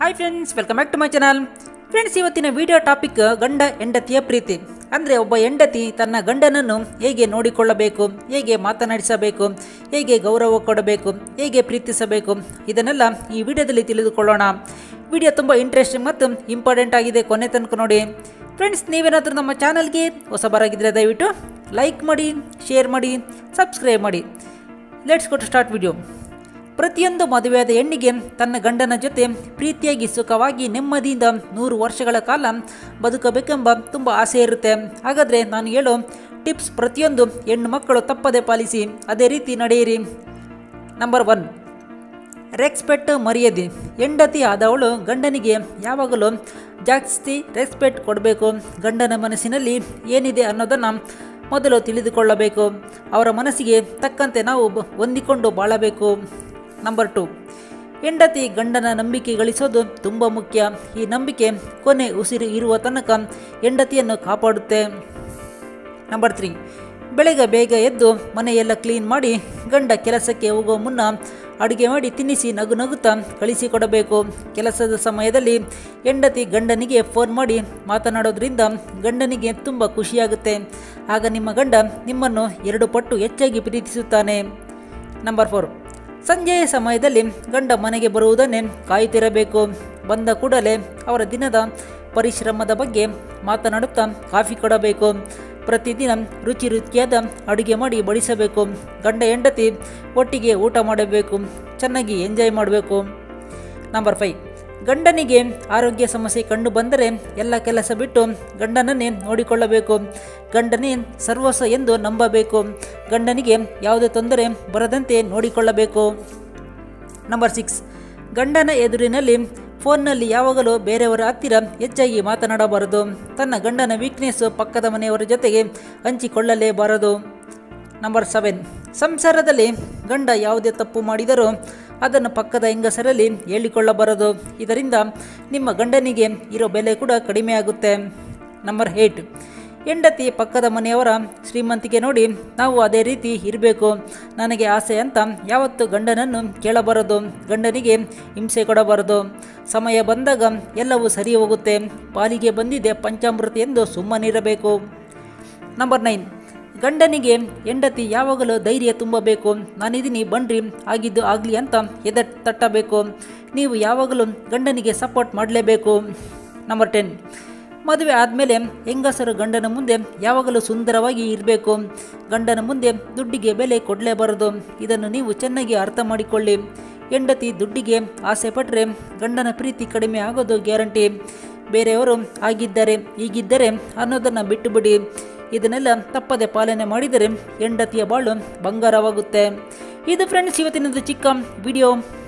hi friends welcome back to my channel friends ಇವತ್ತಿನ video topic ಗಂಡ ಹೆಂಡತಿಯ ಪ್ರೀತಿ ಅಂದರೆ ಒಬ್ಬ ಹೆಂಡತಿ ತನ್ನ ಗಂಡನನ್ನು ಹೇಗೆ ನೋಡಿಕೊಳ್ಳಬೇಕು ಹೇಗೆ ಮಾತನಾಡಿಸಬೇಕು ಹೇಗೆ ಗೌರವ ಕೊಡಬೇಕು ಹೇಗೆ ಪ್ರೀತಿಸಬೇಕು ಇದನ್ನೆಲ್ಲ ಈ ವಿಡಿಯೋದಲ್ಲಿ ತಿಳಿದುಕೊಳ್ಳೋಣ ವಿಡಿಯೋ ತುಂಬ ಇಂಟ್ರೆಸ್ಟಿಂಗ್ ಮತ್ತು ಇಂಪಾರ್ಟೆಂಟ್ ಆಗಿದೆ ಕೊನೆ ತನಕ ನೋಡಿ ಫ್ರೆಂಡ್ಸ್ ನೀವೇನಾದರೂ ನಮ್ಮ ಚಾನಲ್ಗೆ ಹೊಸಬರಾಗಿದ್ದರೆ ದಯವಿಟ್ಟು ಲೈಕ್ ಮಾಡಿ ಶೇರ್ ಮಾಡಿ ಸಬ್ಸ್ಕ್ರೈಬ್ ಮಾಡಿ ಲೆಟ್ಸ್ ಕೊಟ್ಟು ಸ್ಟಾರ್ಟ್ ವಿಡಿಯೋ ಪ್ರತಿಯೊಂದು ಮದುವೆಯಾದ ಹೆಣ್ಣಿಗೆ ತನ್ನ ಗಂಡನ ಜೊತೆ ಪ್ರೀತಿಯಾಗಿ ಸುಖವಾಗಿ ನೆಮ್ಮದಿಯಿಂದ ನೂರು ವರ್ಷಗಳ ಕಾಲ ಬದುಕಬೇಕೆಂಬ ತುಂಬ ಆಸೆ ಇರುತ್ತೆ ಹಾಗಾದರೆ ನಾನು ಹೇಳೋ ಟಿಪ್ಸ್ ಪ್ರತಿಯೊಂದು ಹೆಣ್ಣು ಮಕ್ಕಳು ತಪ್ಪದೆ ಪಾಲಿಸಿ ಅದೇ ರೀತಿ ನಡೆಯಿರಿ ನಂಬರ್ ಒನ್ ರೆಸ್ಪೆಕ್ಟ್ ಮರ್ಯಾದೆ ಹೆಂಡತಿ ಆದವಳು ಗಂಡನಿಗೆ ಯಾವಾಗಲೂ ಜಾಸ್ತಿ ರೆಸ್ಪೆಕ್ಟ್ ಕೊಡಬೇಕು ಗಂಡನ ಮನಸ್ಸಿನಲ್ಲಿ ಏನಿದೆ ಅನ್ನೋದನ್ನು ಮೊದಲು ತಿಳಿದುಕೊಳ್ಳಬೇಕು ಅವರ ಮನಸ್ಸಿಗೆ ತಕ್ಕಂತೆ ನಾವು ಬ- ಹೊಂದಿಕೊಂಡು ಬಾಳಬೇಕು ನಂಬರ್ ಟು ಹೆಂಡತಿ ಗಂಡನ ನಂಬಿಕೆ ಗಳಿಸೋದು ತುಂಬ ಮುಖ್ಯ ಈ ನಂಬಿಕೆ ಕೊನೆ ಉಸಿರು ಇರುವ ತನಕ ಹೆಂಡತಿಯನ್ನು ಕಾಪಾಡುತ್ತೆ ನಂಬರ್ ತ್ರೀ ಬೆಳಗ್ಗೆ ಬೇಗ ಎದ್ದು ಮನೆಯೆಲ್ಲ ಕ್ಲೀನ್ ಮಾಡಿ ಗಂಡ ಕೆಲಸಕ್ಕೆ ಹೋಗೋ ಮುನ್ನ ಅಡುಗೆ ಮಾಡಿ ತಿನ್ನಿಸಿ ನಗು ನಗುತ್ತಾ ಕಳಿಸಿಕೊಡಬೇಕು ಕೆಲಸದ ಸಮಯದಲ್ಲಿ ಹೆಂಡತಿ ಗಂಡನಿಗೆ ಫೋನ್ ಮಾಡಿ ಮಾತನಾಡೋದ್ರಿಂದ ಗಂಡನಿಗೆ ತುಂಬ ಖುಷಿಯಾಗುತ್ತೆ ಆಗ ನಿಮ್ಮ ಗಂಡ ನಿಮ್ಮನ್ನು ಎರಡು ಪಟ್ಟು ಹೆಚ್ಚಾಗಿ ಪ್ರೀತಿಸುತ್ತಾನೆ ನಂಬರ್ ಫೋರ್ ಸಂಜೆಯ ಸಮಯದಲ್ಲಿ ಗಂಡ ಮನೆಗೆ ಬರುವುದನ್ನೇ ಕಾಯುತ್ತಿರಬೇಕು ಬಂದ ಕೂಡಲೇ ಅವರ ದಿನದ ಪರಿಶ್ರಮದ ಬಗ್ಗೆ ಮಾತನಾಡುತ್ತಾ ಕಾಫಿ ಕೊಡಬೇಕು ಪ್ರತಿದಿನ ರುಚಿ ರುಚಿಯಾದ ಅಡುಗೆ ಮಾಡಿ ಬಡಿಸಬೇಕು ಗಂಡ ಹೆಂಡತಿ ಒಟ್ಟಿಗೆ ಊಟ ಮಾಡಬೇಕು ಚೆನ್ನಾಗಿ ಎಂಜಾಯ್ ಮಾಡಬೇಕು ನಂಬರ್ ಫೈವ್ ಗಂಡನಿಗೆ ಆರೋಗ್ಯ ಸಮಸ್ಯೆ ಕಂಡು ಬಂದರೆ ಎಲ್ಲ ಕೆಲಸ ಬಿಟ್ಟು ಗಂಡನನ್ನೇ ನೋಡಿಕೊಳ್ಳಬೇಕು ಗಂಡನೇ ಸರ್ವಸ್ವ ಎಂದು ನಂಬಬೇಕು ಗಂಡನಿಗೆ ಯಾವುದೇ ತೊಂದರೆ ಬರದಂತೆ ನೋಡಿಕೊಳ್ಳಬೇಕು ನಂಬರ್ ಸಿಕ್ಸ್ ಗಂಡನ ಎದುರಿನಲ್ಲಿ ಫೋನ್ನಲ್ಲಿ ಯಾವಾಗಲೂ ಬೇರೆಯವರ ಹತ್ತಿರ ಹೆಚ್ಚಾಗಿ ಮಾತನಾಡಬಾರದು ತನ್ನ ಗಂಡನ ವೀಕ್ನೆಸ್ ಪಕ್ಕದ ಮನೆಯವರ ಜೊತೆಗೆ ಹಂಚಿಕೊಳ್ಳಲೇಬಾರದು ನಂಬರ್ ಸೆವೆನ್ ಸಂಸಾರದಲ್ಲಿ ಗಂಡ ಯಾವುದೇ ತಪ್ಪು ಮಾಡಿದರೂ ಅದನ್ನು ಪಕ್ಕದ ಹೆಂಗಸರಲ್ಲಿ ಹೇಳಿಕೊಳ್ಳಬಾರದು ಇದರಿಂದ ನಿಮ್ಮ ಗಂಡನಿಗೆ ಇರೋ ಬೆಲೆ ಕೂಡ ಕಡಿಮೆ ಆಗುತ್ತೆ ನಂಬರ್ ಏಯ್ಟ್ ಹೆಂಡತಿ ಪಕ್ಕದ ಮನೆಯವರ ಶ್ರೀಮಂತಿಕೆ ನೋಡಿ ನಾವು ಅದೇ ರೀತಿ ಇರಬೇಕು ನನಗೆ ಆಸೆ ಅಂತ ಯಾವತ್ತು ಗಂಡನನ್ನು ಕೇಳಬಾರದು ಗಂಡನಿಗೆ ಹಿಂಸೆ ಕೊಡಬಾರದು ಸಮಯ ಬಂದಾಗ ಎಲ್ಲವೂ ಸರಿ ಹೋಗುತ್ತೆ ಪಾಲಿಗೆ ಬಂದಿದೆ ಪಂಚಾಮೃತ ಎಂದು ಸುಮ್ಮನಿರಬೇಕು ನಂಬರ್ ನೈನ್ ಗಂಡನಿಗೆ ಹೆಂಡತಿ ಯಾವಾಗಲೂ ಧೈರ್ಯ ತುಂಬಬೇಕು ನಾನಿದ್ದೀನಿ ಬನ್ರಿ ಆಗಿದ್ದು ಆಗಲಿ ಅಂತ ಎದೆ ತಟ್ಟಬೇಕು ನೀವು ಯಾವಾಗಲೂ ಗಂಡನಿಗೆ ಸಪೋರ್ಟ್ ಮಾಡಲೇಬೇಕು ನಂಬರ್ ಟೆನ್ ಮದುವೆ ಆದಮೇಲೆ ಹೆಂಗಸರು ಗಂಡನ ಮುಂದೆ ಯಾವಾಗಲೂ ಸುಂದರವಾಗಿ ಇರಬೇಕು ಗಂಡನ ಮುಂದೆ ದುಡ್ಡಿಗೆ ಬೆಲೆ ಕೊಡಲೇಬಾರದು ಇದನ್ನು ನೀವು ಚೆನ್ನಾಗಿ ಅರ್ಥ ಮಾಡಿಕೊಳ್ಳಿ ಹೆಂಡತಿ ದುಡ್ಡಿಗೆ ಆಸೆ ಪಟ್ಟರೆ ಗಂಡನ ಪ್ರೀತಿ ಕಡಿಮೆ ಆಗೋದು ಗ್ಯಾರಂಟಿ ಬೇರೆಯವರು ಆಗಿದ್ದಾರೆ ಹೀಗಿದ್ದರೆ ಅನ್ನೋದನ್ನು ಬಿಟ್ಟುಬಿಡಿ ಇದನ್ನೆಲ್ಲ ತಪ್ಪದೆ ಪಾಲನೆ ಮಾಡಿದರೆ ಹೆಂಡತಿಯ ಬಾಳು ಬಂಗಾರವಾಗುತ್ತೆ ಇದು ಫ್ರೆಂಡ್ಸ್ ಇವತ್ತಿನದು ಚಿಕ್ಕ ವಿಡಿಯೋ